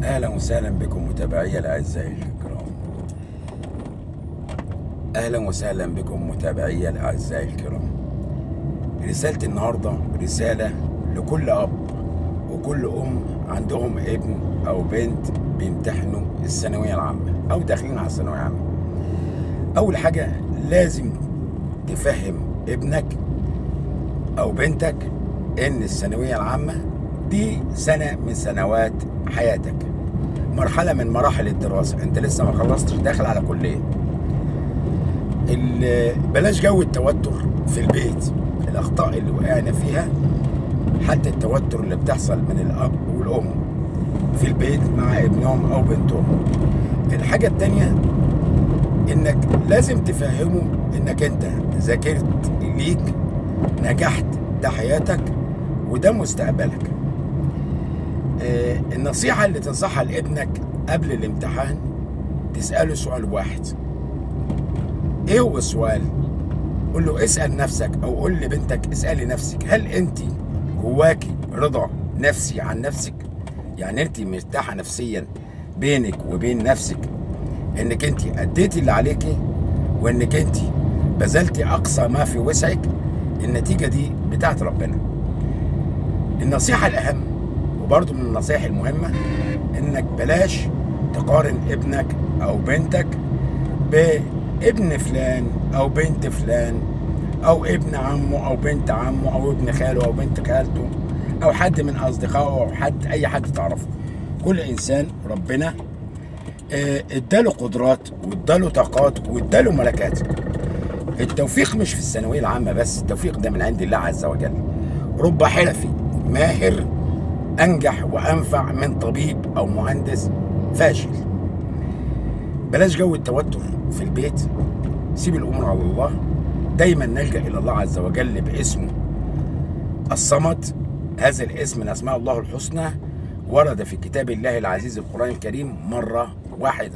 اهلا وسهلا بكم متابعي الاعزاء الكرام اهلا وسهلا بكم متابعي الاعزاء الكرام رسالة النهاردة رسالة لكل اب وكل ام عندهم ابن او بنت بيمتحنوا الثانوية العامة او داخلين على الثانوية العامة اول حاجة لازم تفهم ابنك او بنتك ان الثانوية العامة دي سنة من سنوات حياتك مرحلة من مراحل الدراسة انت لسه ما خلصتش داخل على كلية ال- بلاش جو التوتر في البيت الاخطاء اللي وقعنا فيها حتى التوتر اللي بتحصل من الاب والام في البيت مع ابنهم او بنتهم الحاجة التانية انك لازم تفهمه انك انت ذاكرت ليك نجحت ده حياتك وده مستقبلك آه، النصيحة اللي تنصحها لابنك قبل الامتحان تسأله سؤال واحد ايه هو السؤال قول له اسأل نفسك او قول لبنتك اسألي نفسك هل انت جواكي رضا نفسي عن نفسك يعني انت مرتاحة نفسيا بينك وبين نفسك انك انت اديتي اللي عليكي وانك انت بذلتي اقصى ما في وسعك النتيجة دي بتاعت ربنا النصيحة الأهم وبرضه من النصائح المهمة إنك بلاش تقارن ابنك أو بنتك بابن فلان أو بنت فلان أو ابن عمه أو بنت عمه أو ابن خاله أو بنت خالته أو حد من أصدقائه أو حد أي حد تعرفه كل إنسان ربنا آه، اداله قدرات واداله طاقات واداله ملكات التوفيق مش في الثانوية العامة بس التوفيق ده من عند الله عز وجل رب حرفي ماهر أنجح وأنفع من طبيب أو مهندس فاشل بلاش جو التوتر في البيت سيب الأمور على الله دايما نلجأ إلى الله عز وجل باسمه الصمد هذا الاسم من أسماء الله الحسنى ورد في كتاب الله العزيز القرآن الكريم مرة واحدة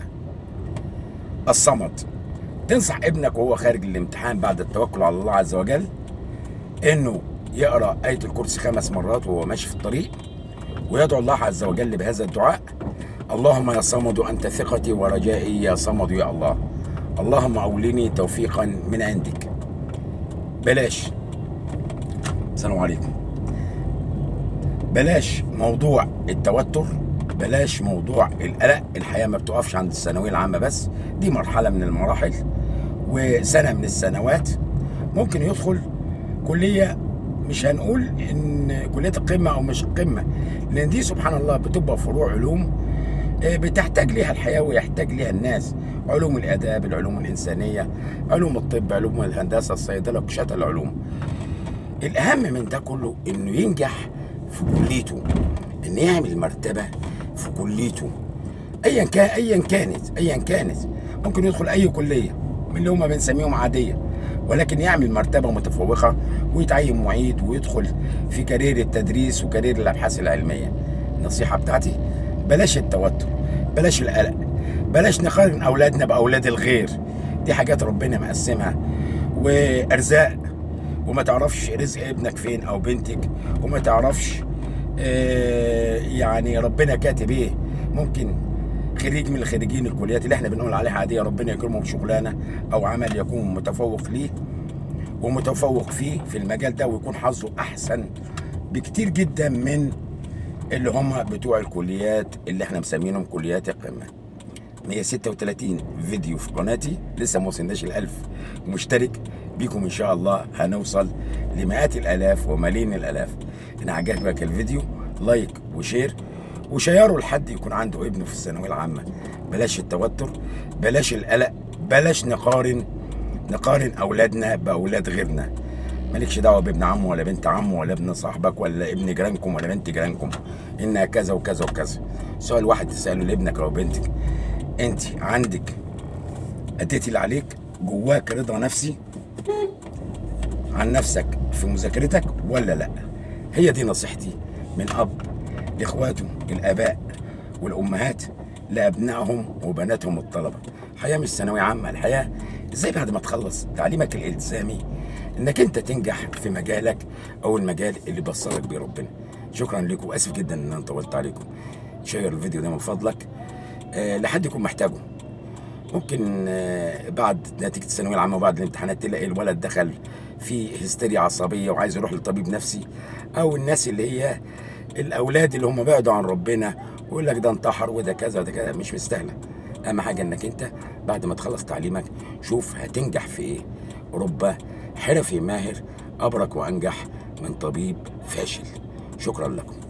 الصمد تنصح ابنك وهو خارج الامتحان بعد التوكل على الله عز وجل انه يقرا ايه الكرسي خمس مرات وهو ماشي في الطريق ويدعو الله عز وجل بهذا الدعاء اللهم يا صمد انت ثقتي ورجائي يا صمد يا الله اللهم اولني توفيقا من عندك بلاش السلام عليكم بلاش موضوع التوتر بلاش موضوع القلق الحياة ما بتقفش عند الثانوية العامة بس دي مرحلة من المراحل وسنة من السنوات ممكن يدخل كلية مش هنقول ان كلية القمة او مش القمة لان دي سبحان الله بتبقى فروع علوم آه، بتحتاج ليها الحياة ويحتاج ليها الناس علوم الآداب العلوم الإنسانية علوم الطب علوم الهندسة الصيدلة شتى العلوم الأهم من ده كله إنه ينجح في كليته إنه يعمل مرتبة في كليته أيا كان أيا كانت أيا كانت ممكن يدخل أي كلية من اللي هما بنسميهم عادية ولكن يعمل مرتبة متفوقة ويتعين معيد ويدخل في كارير التدريس وكارير الأبحاث العلمية النصيحة بتاعتي بلاش التوتر بلاش القلق بلاش نقارن أولادنا بأولاد الغير دي حاجات ربنا مقسمها وأرزاق وما تعرفش رزق ابنك فين او بنتك وما تعرفش آه، يعني ربنا كاتب ايه ممكن خريج من الخريجين الكليات اللي احنا بنقول عليها عاديه ربنا يكرمه بشغلانه او عمل يكون متفوق ليه ومتفوق فيه في المجال ده ويكون حظه احسن بكتير جدا من اللي هم بتوع الكليات اللي احنا مسمينهم كليات القمه 136 فيديو في قناتي لسه ما وصلناش الألف مشترك بيكم إن شاء الله هنوصل لمئات الآلاف وملايين الآلاف إن عجبك الفيديو لايك وشير وشيره لحد يكون عنده ابنه في الثانوية العامة بلاش التوتر بلاش القلق بلاش نقارن نقارن أولادنا بأولاد غيرنا مالكش دعوه بابن عمه ولا بنت عمه ولا ابن صاحبك ولا ابن جيرانكم ولا بنت جيرانكم انها كذا وكذا وكذا سؤال واحد تساله لابنك او بنتك انت عندك اديتي اللي عليك جواك رضا نفسي عن نفسك في مذاكرتك ولا لا هي دي نصيحتي من اب لاخواته الاباء والامهات لابنائهم وبناتهم الطلبه الحياه مش ثانويه عامه الحياه ازاي بعد ما تخلص تعليمك الالتزامي انك انت تنجح في مجالك او المجال اللي بصرك بيه ربنا شكرا لكم واسف جدا ان انا طولت عليكم شير الفيديو ده من فضلك آه، لحد يكون محتاجه ممكن آه، بعد نتيجة الثانوية العامة وبعد الامتحانات تلاقي الولد دخل في هستيريا عصبية وعايز يروح لطبيب نفسي أو الناس اللي هي الأولاد اللي هم بعدوا عن ربنا ويقول لك ده انتحر وده كذا وده كذا مش مستاهلة أهم حاجة إنك أنت بعد ما تخلص تعليمك شوف هتنجح في إيه رب حرفي ماهر أبرك وأنجح من طبيب فاشل شكرا لكم